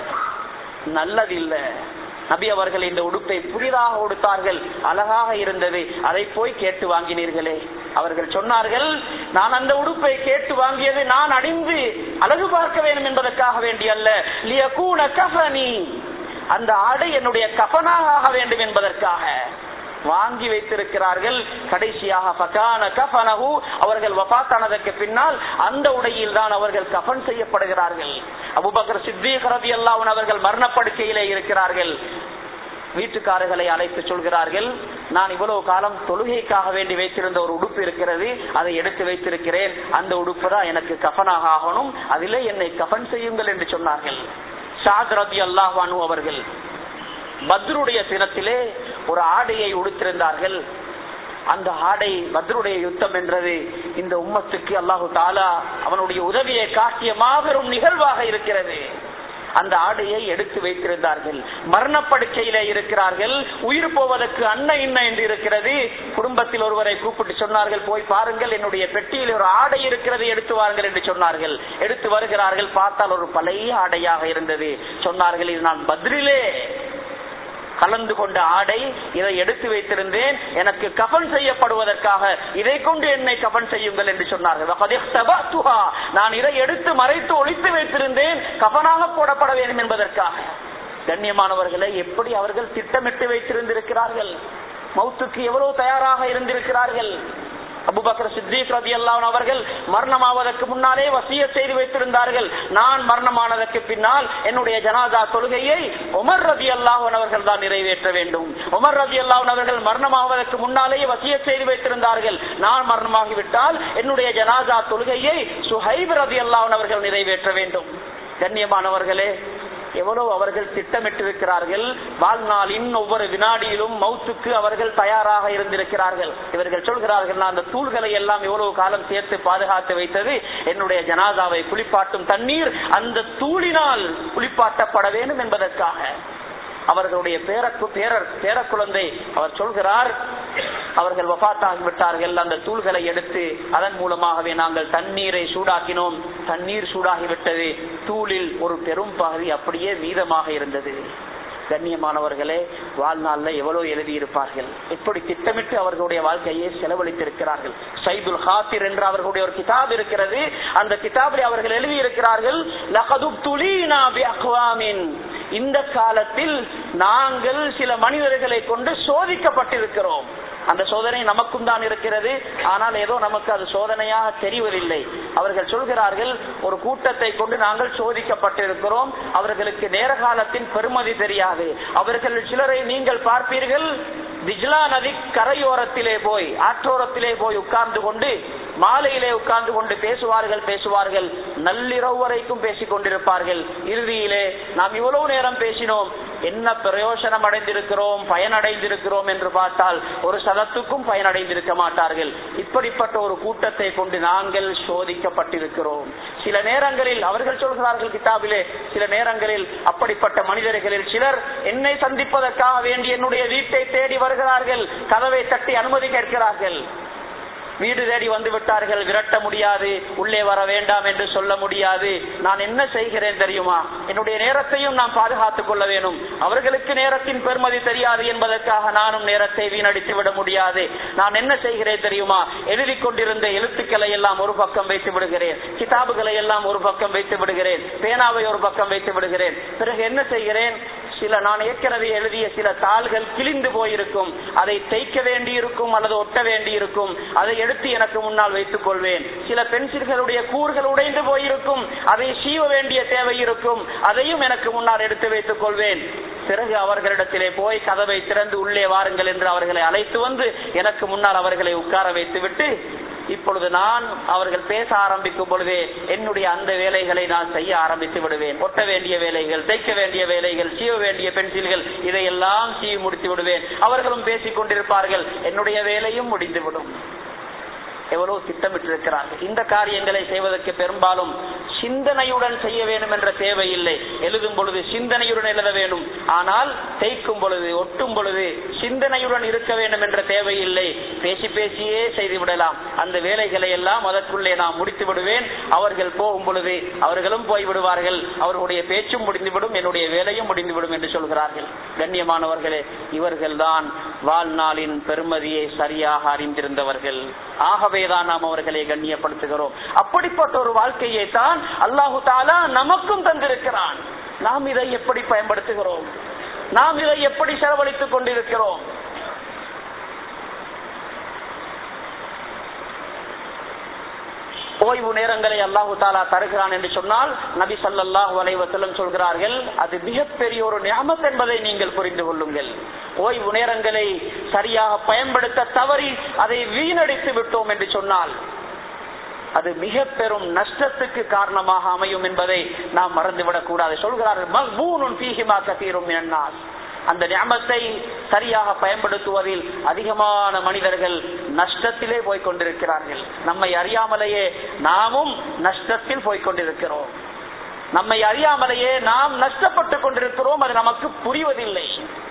நல்லதில்ல நபி அவர்கள் இந்த உடுப்பை புதிதாக உடுத்தார்கள் அழகாக இருந்தது அதை போய் கேட்டு வாங்கினீர்களே அவர்கள் சொன்னார்கள் நான் அந்த உடுப்பை கேட்டு வாங்கியது நான் அணிந்து அழகு பார்க்க வேண்டும் என்பதற்காக வேண்டி அல்ல லியகூன கஃபனி அந்த ஆடை என்னுடைய கஃபனாக ஆக வேண்டும் என்பதற்காக வாங்கி வைத்திருக்கிறார்கள் கடைசியாக ஃபகான கஃபனஹு அவர்கள் வஃபாத்தானதற்கு பின்னால் அந்த உடையில் தான் அவர்கள் கஃபன் செய்யப்படுகிறார்கள் அபுபக்கர் சித்தீக் ரலியல்லாஹு அன்ஹு அவர்கள் மரணப்படுக்கையிலே இருக்கிறார்கள் வீட்டுக்காரர்களை அழைத்து சொல்கிறார்கள் நான் இவ்வளவு காலம் தொழுகைக்காக வேண்டி வைத்திருந்த ஒரு உடுப்பு இருக்கிறது அதை எடுத்து வைத்திருக்கிறேன் அந்த உடுப்பு தான் எனக்கு கஃபனாக ஆகணும் அதிலே என்னை கஃபன் செய்யுங்கள் என்று சொன்னார்கள் ஷாத் ரதி அல்லாஹானு அவர்கள் பத்ருடைய தினத்திலே ஒரு ஆடையை உடுத்திருந்தார்கள் அந்த ஆடை பத்ருடைய யுத்தம் என்றது இந்த உம்மத்துக்கு அல்லாஹு தாலா அவனுடைய உதவியை காட்டிய மாபெரும் நிகழ்வாக இருக்கிறது அந்த ஆடையை எடுத்து வைத்திருந்தார்கள் மரணப்படுக்கையில இருக்கிறார்கள் உயிர் போவதற்கு அன்ன இன்ன என்று இருக்கிறது குடும்பத்தில் ஒருவரை கூப்பிட்டு சொன்னார்கள் போய் பாருங்கள் என்னுடைய பெட்டியில் ஒரு ஆடை இருக்கிறது எடுத்து வாருங்கள் என்று சொன்னார்கள் எடுத்து வருகிறார்கள் பார்த்தால் ஒரு பழைய ஆடையாக இருந்தது சொன்னார்கள் இது நான் பத்ரிலே கலந்து கொண்ட ஆடை இதை எடுத்து வைத்திருந்தேன் எனக்கு கஃன் செய்யப்படுவதற்காக இதை கொண்டு என்னை கஃன் செய்யுங்கள் என்று சொன்னார்கள் நான் இதை எடுத்து மறைத்து ஒழித்து வைத்திருந்தேன் கஃனாக போடப்பட வேண்டும் என்பதற்காக கண்ணியமானவர்களை எப்படி அவர்கள் திட்டமிட்டு வைத்திருந்திருக்கிறார்கள் மௌத்துக்கு எவ்வளவு தயாராக இருந்திருக்கிறார்கள் அபுபக்கர் சித்திக் ரதி அல்லான் அவர்கள் மரணமாவதற்கு முன்னாலே வசிய செய்து வைத்திருந்தார்கள் நான் மரணமானதற்கு பின்னால் என்னுடைய ஜனாதா தொழுகையை உமர் ரதி அல்லாஹன் அவர்கள் தான் நிறைவேற்ற வேண்டும் உமர் ரதி அல்லாஹன் அவர்கள் மரணமாவதற்கு முன்னாலே வசிய செய்து வைத்திருந்தார்கள் நான் மரணமாகிவிட்டால் என்னுடைய ஜனாதா தொழுகையை சுஹைப் ரதி அல்லாஹன் அவர்கள் நிறைவேற்ற வேண்டும் கண்ணியமானவர்களே எவ்வளவு அவர்கள் திட்டமிட்டிருக்கிறார்கள் வாழ்நாளின் ஒவ்வொரு வினாடியிலும் மௌத்துக்கு அவர்கள் தயாராக இருந்திருக்கிறார்கள் இவர்கள் சொல்கிறார்கள் நான் அந்த தூள்களை எல்லாம் எவ்வளவு காலம் சேர்த்து பாதுகாத்து வைத்தது என்னுடைய ஜனாதாவை குளிப்பாட்டும் தண்ணீர் அந்த தூளினால் குளிப்பாட்டப்பட வேண்டும் என்பதற்காக அவர்களுடைய பேரக்கு பேரர் பேரக்குழந்தை அவர் சொல்கிறார் அவர்கள் வபாத்தாகி விட்டார்கள் அந்த தூள்களை எடுத்து அதன் மூலமாகவே நாங்கள் தண்ணீரை சூடாக்கினோம் தண்ணீர் சூடாகிவிட்டது தூளில் ஒரு பெரும் பகுதி அப்படியே மீதமாக இருந்தது கண்ணியமானவர்களே வாழ்நாள்ல எவ்வளவு எழுதியிருப்பார்கள் எப்படி திட்டமிட்டு அவர்களுடைய வாழ்க்கையை செலவழித்திருக்கிறார்கள் சைதுல் ஹாசிர் என்ற அவர்களுடைய ஒரு கிதாப் இருக்கிறது அந்த கிதாபில் அவர்கள் எழுதியிருக்கிறார்கள் இந்த காலத்தில் நாங்கள் சில மனிதர்களை கொண்டு சோதிக்கப்பட்டிருக்கிறோம் அந்த சோதனை நமக்கும் தான் இருக்கிறது ஆனால் ஏதோ நமக்கு அது சோதனையாக தெரிவதில்லை அவர்கள் சொல்கிறார்கள் ஒரு கூட்டத்தை கொண்டு நாங்கள் சோதிக்கப்பட்டிருக்கிறோம் அவர்களுக்கு நேர காலத்தின் பெருமதி தெரியாது அவர்கள் சிலரை நீங்கள் பார்ப்பீர்கள் பிஜ்லா நதி கரையோரத்திலே போய் ஆற்றோரத்திலே போய் உட்கார்ந்து கொண்டு மாலையிலே உட்கார்ந்து கொண்டு பேசுவார்கள் பேசுவார்கள் நள்ளிரவு வரைக்கும் பேசிக் கொண்டிருப்பார்கள் இறுதியிலே நாம் இவ்வளவு நேரம் பேசினோம் என்ன பிரயோசனம் அடைந்திருக்கிறோம் பயனடைந்திருக்கிறோம் என்று பார்த்தால் ஒரு சதத்துக்கும் பயனடைந்திருக்க மாட்டார்கள் இப்படிப்பட்ட ஒரு கூட்டத்தை கொண்டு நாங்கள் சோதிக்கப்பட்டிருக்கிறோம் சில நேரங்களில் அவர்கள் சொல்கிறார்கள் கிதாபிலே சில நேரங்களில் அப்படிப்பட்ட மனிதர்களில் சிலர் என்னை சந்திப்பதற்காக வேண்டி என்னுடைய வீட்டை தேடி வருகிறார்கள் கதவை தட்டி அனுமதி கேட்கிறார்கள் வீடு தேடி வந்து விட்டார்கள் விரட்ட முடியாது உள்ளே வர வேண்டாம் என்று சொல்ல முடியாது நான் என்ன செய்கிறேன் தெரியுமா என்னுடைய நேரத்தையும் நான் பாதுகாத்துக் கொள்ள வேணும் அவர்களுக்கு நேரத்தின் பெருமதி தெரியாது என்பதற்காக நானும் நேரத்தை வீணடித்து விட முடியாது நான் என்ன செய்கிறேன் தெரியுமா எழுதி கொண்டிருந்த எழுத்துக்களை எல்லாம் ஒரு பக்கம் வைத்து விடுகிறேன் கிதாபுகளை எல்லாம் ஒரு பக்கம் வைத்து விடுகிறேன் பேனாவை ஒரு பக்கம் வைத்து விடுகிறேன் பிறகு என்ன செய்கிறேன் சில நான் ஏற்கனவே எழுதிய சில தாள்கள் கிழிந்து போயிருக்கும் அதை தைக்க வேண்டியிருக்கும் அல்லது ஒட்ட வேண்டியிருக்கும் அதை எடுத்து எனக்கு முன்னால் வைத்துக் கொள்வேன் சில பென்சில்களுடைய கூறுகள் உடைந்து போயிருக்கும் அதை சீவ வேண்டிய தேவை இருக்கும் அதையும் எனக்கு முன்னால் எடுத்து வைத்துக் கொள்வேன் பிறகு அவர்களிடத்திலே போய் கதவை திறந்து உள்ளே வாருங்கள் என்று அவர்களை அழைத்து வந்து எனக்கு முன்னால் அவர்களை உட்கார வைத்து விட்டு இப்பொழுது நான் அவர்கள் பேச ஆரம்பிக்கும் பொழுதே என்னுடைய அந்த வேலைகளை நான் செய்ய ஆரம்பித்து விடுவேன் ஒட்ட வேண்டிய வேலைகள் தைக்க வேண்டிய வேலைகள் சீவ வேண்டிய பென்சில்கள் இதையெல்லாம் சீவி முடித்து விடுவேன் அவர்களும் பேசிக் கொண்டிருப்பார்கள் என்னுடைய வேலையும் முடிந்துவிடும் எவ்வளவு திட்டமிட்டிருக்கிறார்கள் இந்த காரியங்களை செய்வதற்கு பெரும்பாலும் சிந்தனையுடன் செய்ய வேண்டும் என்ற தேவையில்லை எழுதும் பொழுது சிந்தனையுடன் எழுத வேண்டும் ஆனால் தேய்க்கும் பொழுது ஒட்டும் பொழுது சிந்தனையுடன் இருக்க வேண்டும் என்ற தேவையில்லை பேசி பேசியே செய்து விடலாம் அந்த வேலைகளை எல்லாம் அதற்குள்ளே நான் முடித்து விடுவேன் அவர்கள் போகும் பொழுது அவர்களும் போய் விடுவார்கள் அவர்களுடைய பேச்சும் முடிந்துவிடும் என்னுடைய வேலையும் முடிந்துவிடும் என்று சொல்கிறார்கள் கண்ணியமானவர்களே இவர்கள்தான் வாழ்நாளின் பெருமதியை சரியாக அறிந்திருந்தவர்கள் ஆகவேதான் நாம் அவர்களை கண்ணியப்படுத்துகிறோம் அப்படிப்பட்ட ஒரு வாழ்க்கையை தான் அல்லாஹு தாலா நமக்கும் தந்திருக்கிறான் நாம் இதை எப்படி பயன்படுத்துகிறோம் நாம் இதை எப்படி செலவழித்துக் கொண்டிருக்கிறோம் ஓய்வு நேரங்களை அல்லாஹு தாலா தருகிறான் என்று சொன்னால் நபி சல்லாஹு அலைவசல்லம் சொல்கிறார்கள் அது மிகப்பெரிய ஒரு ஞாபகம் என்பதை நீங்கள் புரிந்து கொள்ளுங்கள் ஓய்வு நேரங்களை சரியாக பயன்படுத்த தவறி அதை வீணடித்து விட்டோம் என்று சொன்னால் அது மிக பெரும் நஷ்டத்துக்கு காரணமாக அமையும் என்பதை நாம் மறந்துவிடக் கூடாது சொல்கிறார்கள் மக்பூனுன் ஃபீஹிமா கதீரும் மினன்னாஸ் அந்த ஞாபகத்தை சரியாக பயன்படுத்துவதில் அதிகமான மனிதர்கள் நஷ்டத்திலே போய்கொண்டிருக்கிறார்கள் நம்மை அறியாமலேயே நாமும் நஷ்டத்தில் போய்கொண்டிருக்கிறோம் நம்மை அறியாமலேயே நாம் நஷ்டப்பட்டுக் கொண்டிருக்கிறோம் அது நமக்கு புரிவதில்லை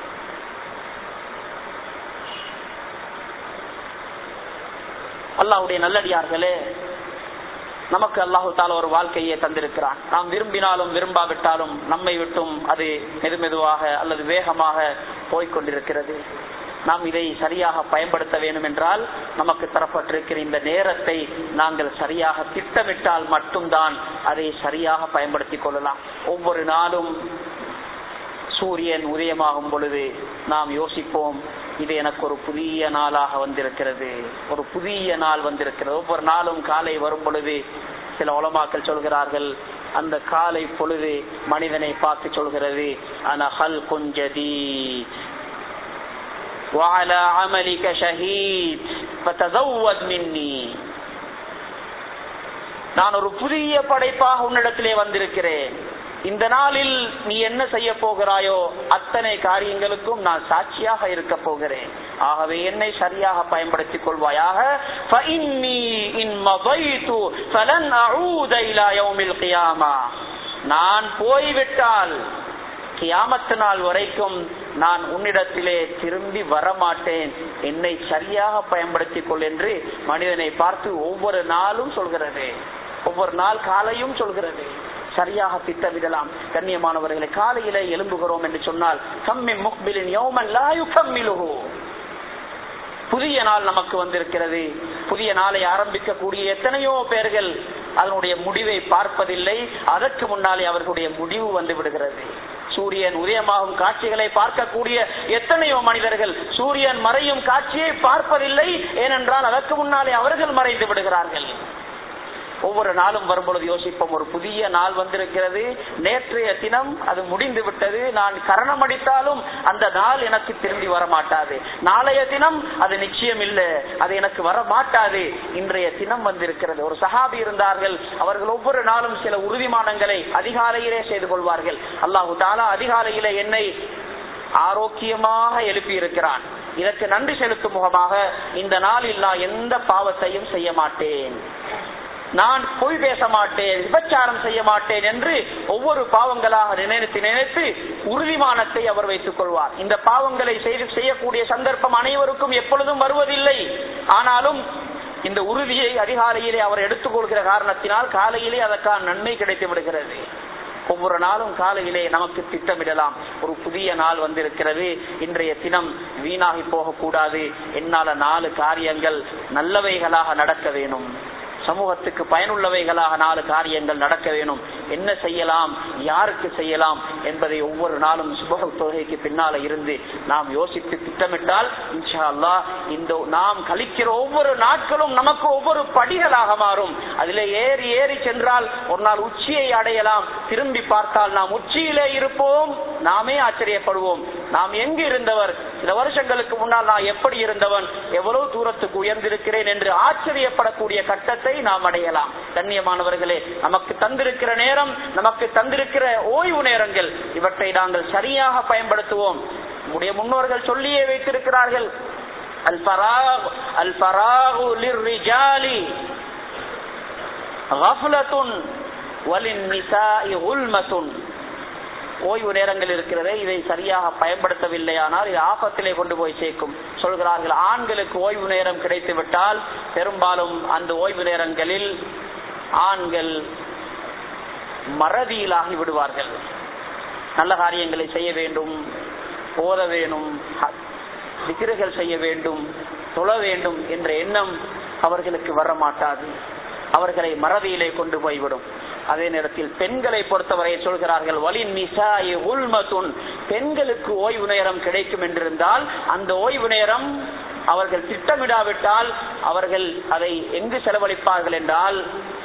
அல்லாவுடைய நல்லடியார்களே நமக்கு அல்லாஹு தால ஒரு வாழ்க்கையை தந்திருக்கிறான் நாம் விரும்பினாலும் விரும்பாவிட்டாலும் நம்மை விட்டும் அது மெதுமெதுவாக அல்லது வேகமாக போய்கொண்டிருக்கிறது நாம் இதை சரியாக பயன்படுத்த வேண்டும் என்றால் நமக்கு தரப்பட்டிருக்கிற இந்த நேரத்தை நாங்கள் சரியாக திட்டமிட்டால் மட்டும்தான் அதை சரியாக பயன்படுத்திக் கொள்ளலாம் ஒவ்வொரு நாளும் சூரியன் உதயமாகும் பொழுது நாம் யோசிப்போம் இது எனக்கு ஒரு புதிய நாளாக வந்திருக்கிறது ஒரு புதிய நாள் வந்திருக்கிறது ஒவ்வொரு நாளும் காலை வரும் பொழுது சில உலமாக்கள் சொல்கிறார்கள் அந்த காலை பொழுது மனிதனை பார்த்து சொல்கிறது அனஹல் குஞ்சதி وعلى عملك شهيد فتزود مني நான் ஒரு புதிய படைப்பாக உன்னிடத்திலே வந்திருக்கிறேன் இந்த நாளில் நீ என்ன செய்ய போகிறாயோ அத்தனை காரியங்களுக்கும் நான் சாட்சியாக இருக்க போகிறேன் ஆகவே என்னை சரியாக பயன்படுத்திக் கொள்வாயாக நான் போய்விட்டால் கியாமத்து நாள் வரைக்கும் நான் உன்னிடத்திலே திரும்பி வரமாட்டேன் என்னை சரியாக பயன்படுத்திக் கொள் என்று மனிதனை பார்த்து ஒவ்வொரு நாளும் சொல்கிறது ஒவ்வொரு நாள் காலையும் சொல்கிறது சரியாக திட்டமிடலாம் கண்ணியமானவர்களை காலையில எழும்புகிறோம் என்று சொன்னால் கம்மி முக்பிலின் யோமன் லாயு கம்மிலுகு புதிய நாள் நமக்கு வந்திருக்கிறது புதிய நாளை ஆரம்பிக்கக்கூடிய எத்தனையோ பேர்கள் அதனுடைய முடிவை பார்ப்பதில்லை அதற்கு முன்னாலே அவர்களுடைய முடிவு வந்து விடுகிறது சூரியன் உதயமாகும் காட்சிகளை பார்க்கக்கூடிய எத்தனையோ மனிதர்கள் சூரியன் மறையும் காட்சியை பார்ப்பதில்லை ஏனென்றால் அதற்கு முன்னாலே அவர்கள் மறைந்து விடுகிறார்கள் ஒவ்வொரு நாளும் வரும்பொழுது யோசிப்போம் ஒரு புதிய நாள் வந்திருக்கிறது நேற்றைய தினம் அது முடிந்து விட்டது நான் கரணம் அடித்தாலும் அந்த நாள் எனக்கு திரும்பி வர மாட்டாது நாளைய தினம் அது நிச்சயம் இல்லை அது எனக்கு வர மாட்டாது இன்றைய தினம் வந்திருக்கிறது ஒரு சஹாபி இருந்தார்கள் அவர்கள் ஒவ்வொரு நாளும் சில உறுதிமானங்களை அதிகாலையிலே செய்து கொள்வார்கள் அல்லாஹு தாலா அதிகாலையிலே என்னை ஆரோக்கியமாக எழுப்பி இருக்கிறான் இதற்கு நன்றி செலுத்தும் முகமாக இந்த நாளில் நான் எந்த பாவத்தையும் செய்ய மாட்டேன் நான் பொய் பேச மாட்டேன் விபச்சாரம் செய்ய மாட்டேன் என்று ஒவ்வொரு பாவங்களாக நினைத்து நினைத்து உறுதிமானத்தை அவர் வைத்துக் கொள்வார் இந்த பாவங்களை செய்து செய்யக்கூடிய சந்தர்ப்பம் அனைவருக்கும் எப்பொழுதும் வருவதில்லை ஆனாலும் இந்த உறுதியை அதிகாலையிலே அவர் எடுத்துக்கொள்கிற காரணத்தினால் காலையிலே அதற்கான நன்மை கிடைத்து விடுகிறது ஒவ்வொரு நாளும் காலையிலே நமக்கு திட்டமிடலாம் ஒரு புதிய நாள் வந்திருக்கிறது இன்றைய தினம் வீணாகி போகக்கூடாது என்னால நாலு காரியங்கள் நல்லவைகளாக நடக்க வேணும் சமூகத்துக்கு பயனுள்ளவைகளாக நாலு காரியங்கள் நடக்க வேணும் என்ன செய்யலாம் யாருக்கு செய்யலாம் என்பதை ஒவ்வொரு நாளும் சுபக தொகைக்கு பின்னால இருந்து நாம் யோசித்து திட்டமிட்டால் இன்ஷா அல்லாஹ் இந்த நாம் கழிக்கிற ஒவ்வொரு நாட்களும் நமக்கு ஒவ்வொரு படிகளாக மாறும் அதிலே ஏறி ஏறி சென்றால் ஒரு நாள் உச்சியை அடையலாம் திரும்பி பார்த்தால் நாம் உச்சியிலே இருப்போம் நாமே ஆச்சரியப்படுவோம் நாம் எங்கு இருந்தவர் சில வருஷங்களுக்கு முன்னால் நான் எப்படி இருந்தவன் எவ்வளவு தூரத்துக்கு உயர்ந்திருக்கிறேன் என்று ஆச்சரியப்படக்கூடிய கட்டத்தை நாம் அடையலாம் கண்ணியமானவர்களே நமக்கு தந்திருக்கிற நேரம் நமக்கு தந்திருக்கிற ஓய்வு நேரங்கள் இவற்றை நாங்கள் சரியாக பயன்படுத்துவோம் நம்முடைய முன்னோர்கள் சொல்லியே வைத்திருக்கிறார்கள் அல் ஃபராக் அல் ஃபராகு லிர்ரிஜாலி கஃப்லத்துன் வலின் நிசாஇ உல்மத்துன் ஓய்வு நேரங்கள் இருக்கிறதே இதை சரியாக பயன்படுத்தவில்லையானால் இது ஆபத்திலே கொண்டு போய் சேர்க்கும் சொல்கிறார்கள் ஆண்களுக்கு ஓய்வு நேரம் கிடைத்து விட்டால் பெரும்பாலும் அந்த ஓய்வு நேரங்களில் ஆண்கள் மறதியிலாகி விடுவார்கள் நல்ல காரியங்களை செய்ய வேண்டும் ஓத வேணும் விக்கிரகள் செய்ய வேண்டும் தொழ வேண்டும் என்ற எண்ணம் அவர்களுக்கு வர மாட்டாது அவர்களை மறதியிலே கொண்டு போய்விடும் அதே நேரத்தில் பெண்களை பொறுத்தவரை சொல்கிறார்கள் வலின் நிசாயி உள்மத்துன் பெண்களுக்கு ஓய்வு நேரம் கிடைக்கும் என்றிருந்தால் அந்த ஓய்வு நேரம் அவர்கள் திட்டமிடாவிட்டால் அவர்கள் அதை எங்கு செலவழிப்பார்கள் என்றால்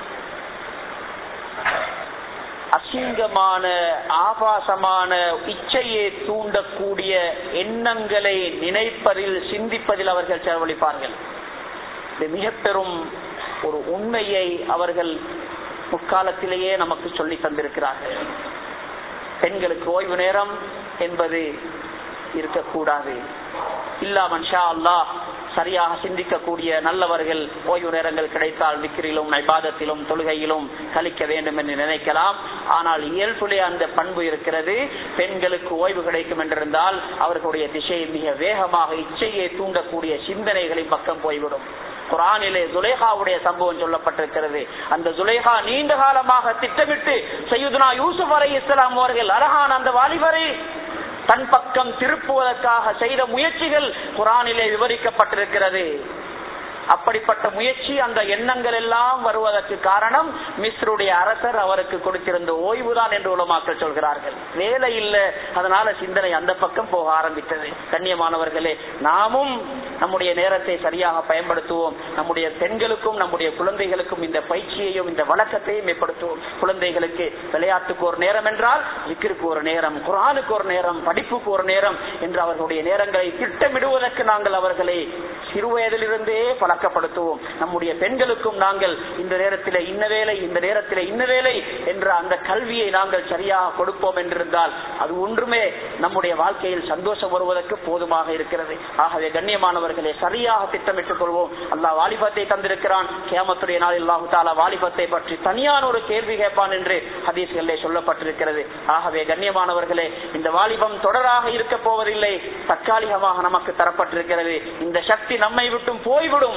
அசிங்கமான ஆபாசமான இச்சையை தூண்டக்கூடிய எண்ணங்களை நினைப்பதில் சிந்திப்பதில் அவர்கள் செலவழிப்பார்கள் இது மிக பெரும் ஒரு உண்மையை அவர்கள் முற்காலத்திலேயே நமக்கு சொல்லி தந்திருக்கிறார்கள் பெண்களுக்கு ஓய்வு நேரம் என்பது இருக்கக்கூடாது இல்லா மன்ஷா அல்லாஹ் சரியாக சிந்திக்கக்கூடிய நல்லவர்கள் ஓய்வு நேரங்கள் கிடைத்தால் விக்கிரிலும் ஐபாதத்திலும் தொழுகையிலும் கழிக்க வேண்டும் என்று நினைக்கலாம் ஆனால் இயல்புலே அந்த பண்பு இருக்கிறது பெண்களுக்கு ஓய்வு கிடைக்கும் என்றிருந்தால் அவர்களுடைய திசை மிக வேகமாக இச்சையை தூண்டக்கூடிய சிந்தனைகளின் பக்கம் போய்விடும் குரானிலே ஜுலேஹாவுடைய சம்பவம் சொல்லப்பட்டிருக்கிறது அந்த ஜுலேஹா நீண்ட காலமாக திட்டமிட்டு செய்யுதுனா யூசுப் அலை இஸ்லாம் அவர்கள் அழகான அந்த வாலிபரை தன் பக்கம் திருப்புவதற்காக செய்த முயற்சிகள் குரானிலே விவரிக்கப்பட்டிருக்கிறது அப்படிப்பட்ட முயற்சி அந்த எண்ணங்கள் எல்லாம் வருவதற்கு காரணம் மிஸ்ருடைய அரசர் அவருக்கு கொடுத்திருந்த ஓய்வுதான் என்று உலமாக்கள் சொல்கிறார்கள் வேலை இல்லை அதனால சிந்தனை அந்த பக்கம் போக ஆரம்பித்தது கண்ணியமானவர்களே நாமும் நம்முடைய நேரத்தை சரியாக பயன்படுத்துவோம் நம்முடைய பெண்களுக்கும் நம்முடைய குழந்தைகளுக்கும் இந்த பயிற்சியையும் இந்த வழக்கத்தையும் ஏற்படுத்துவோம் குழந்தைகளுக்கு விளையாட்டுக்கு ஒரு நேரம் என்றால் விக்கிற்கு ஒரு நேரம் குரானுக்கு ஒரு நேரம் படிப்புக்கு ஒரு நேரம் என்று அவர்களுடைய நேரங்களை திட்டமிடுவதற்கு நாங்கள் அவர்களை சிறுவயதிலிருந்தே பழக்கப்படுத்துவோம் நம்முடைய பெண்களுக்கும் நாங்கள் இந்த நேரத்தில் இன்ன வேலை இந்த நேரத்தில் இன்ன வேலை என்ற அந்த கல்வியை நாங்கள் சரியாக கொடுப்போம் என்றிருந்தால் அது ஒன்றுமே நம்முடைய வாழ்க்கையில் சந்தோஷம் வருவதற்கு போதுமாக இருக்கிறது ஆகவே கண்ணியமானவர்களே சரியாக திட்டமிட்டுக் கொள்வோம் அல்லாஹ் வாலிபத்தை தந்திருக்கிறான் கேமத்துடைய நாளில் அல்லாஹு தாலா வாலிபத்தை பற்றி தனியான ஒரு கேள்வி கேட்பான் என்று ஹதீஸ்களிலே சொல்லப்பட்டிருக்கிறது ஆகவே கண்ணியமானவர்களே இந்த வாலிபம் தொடராக இருக்க போவதில்லை தற்காலிகமாக நமக்கு தரப்பட்டிருக்கிறது இந்த சக்தி நம்மை விட்டும் போய்விடும்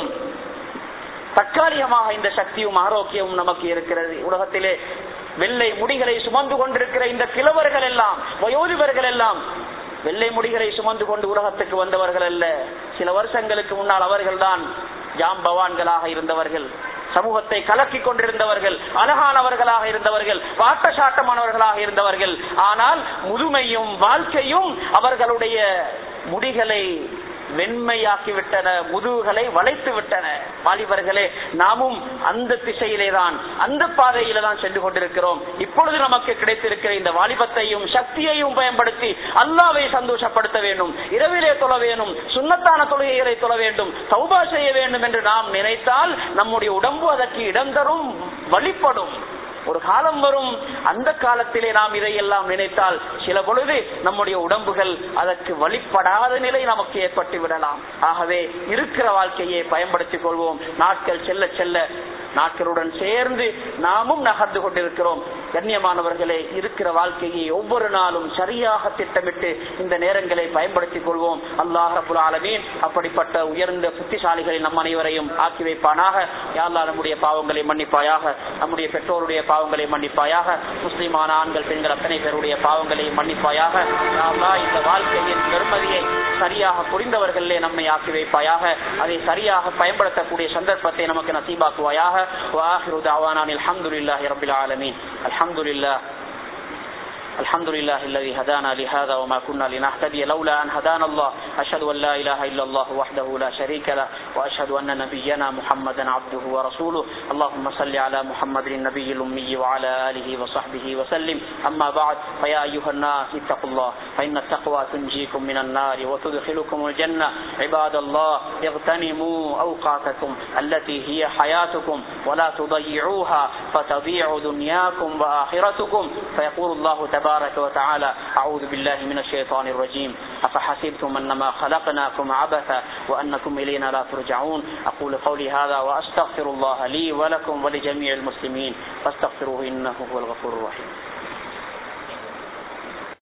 தற்காலிகமாக இந்த சக்தியும் ஆரோக்கியமும் நமக்கு இருக்கிறது உலகத்திலே வெள்ளை முடிகளை சுமந்து கொண்டிருக்கிற இந்த கிழவர்கள் எல்லாம் வயோதிபர்கள் எல்லாம் வெள்ளை முடிகளை சுமந்து கொண்டு உலகத்துக்கு வந்தவர்கள் அல்ல சில வருஷங்களுக்கு முன்னால் அவர்கள்தான் ஜாம்பவான்களாக இருந்தவர்கள் சமூகத்தை கலக்கி கொண்டிருந்தவர்கள் அழகானவர்களாக இருந்தவர்கள் வாட்டசாட்டமானவர்களாக இருந்தவர்கள் ஆனால் முதுமையும் வாழ்க்கையும் அவர்களுடைய முடிகளை வெண்மையாக்கி விட்டன முதுகுகளை வளைத்து விட்டன வாலிபர்களே நாமும் அந்த திசையிலே தான் அந்த பாதையில தான் சென்று கொண்டிருக்கிறோம் இப்பொழுது நமக்கு கிடைத்திருக்கிற இந்த வாலிபத்தையும் சக்தியையும் பயன்படுத்தி அல்லாவை சந்தோஷப்படுத்த வேண்டும் இரவிலே தொழ வேண்டும் சுண்ணத்தான தொழுகைகளை தொழ வேண்டும் சௌபா செய்ய வேண்டும் என்று நாம் நினைத்தால் நம்முடைய உடம்பு அதற்கு இடம் தரும் வழிபடும் ஒரு காலம் வரும் அந்த காலத்திலே நாம் இதையெல்லாம் நினைத்தால் சில பொழுது நம்முடைய உடம்புகள் அதற்கு வழிபடாத நிலை நமக்கு ஏற்பட்டு விடலாம் ஆகவே இருக்கிற வாழ்க்கையை பயன்படுத்திக் கொள்வோம் நாட்கள் செல்ல செல்ல நாட்களுடன் சேர்ந்து நாமும் நகர்ந்து கொண்டிருக்கிறோம் கண்ணியமானவர்களே இருக்கிற வாழ்க்கையை ஒவ்வொரு நாளும் சரியாக திட்டமிட்டு இந்த நேரங்களை பயன்படுத்திக் கொள்வோம் அல்லாஹ் ரபுல் ஆலமீன் அப்படிப்பட்ட உயர்ந்த புத்திசாலிகளை நம் அனைவரையும் ஆக்கி வைப்பானாக யாழ்லா நம்முடைய பாவங்களை மன்னிப்பாயாக நம்முடைய பெற்றோருடைய பாவங்களை மன்னிப்பாயாக முஸ்லிமான ஆண்கள் பெண்கள் அத்தனை பேருடைய பாவங்களை மன்னிப்பாயாக யாழ்லா இந்த வாழ்க்கையின் பெருமதியை சரியாக புரிந்தவர்களே நம்மை ஆக்கி வைப்பாயாக அதை சரியாக பயன்படுத்தக்கூடிய சந்தர்ப்பத்தை நமக்கு நசீபாக்குவாயாக واخر دعوانا الحمد لله رب العالمين الحمد لله الحمد لله الذي هدانا لهذا وما كنا لنهتدي لولا أن هدانا الله أشهد أن لا إله إلا الله وحده لا شريك له وأشهد أن نبينا محمدا عبده ورسوله اللهم صل على محمد النبي الأمي وعلى آله وصحبه وسلم أما بعد فيا أيها الناس اتقوا الله فإن التقوى تنجيكم من النار وتدخلكم الجنة عباد الله اغتنموا أوقاتكم التي هي حياتكم ولا تضيعوها فتضيع دنياكم وآخرتكم فيقول الله تبارك وتعالى أعوذ بالله من الشيطان الرجيم أفحسبتم أنما خلقناكم عبثا وأنكم إلينا لا ترجعون أقول قولي هذا وأستغفر الله لي ولكم ولجميع المسلمين فاستغفروه إنه هو الغفور الرحيم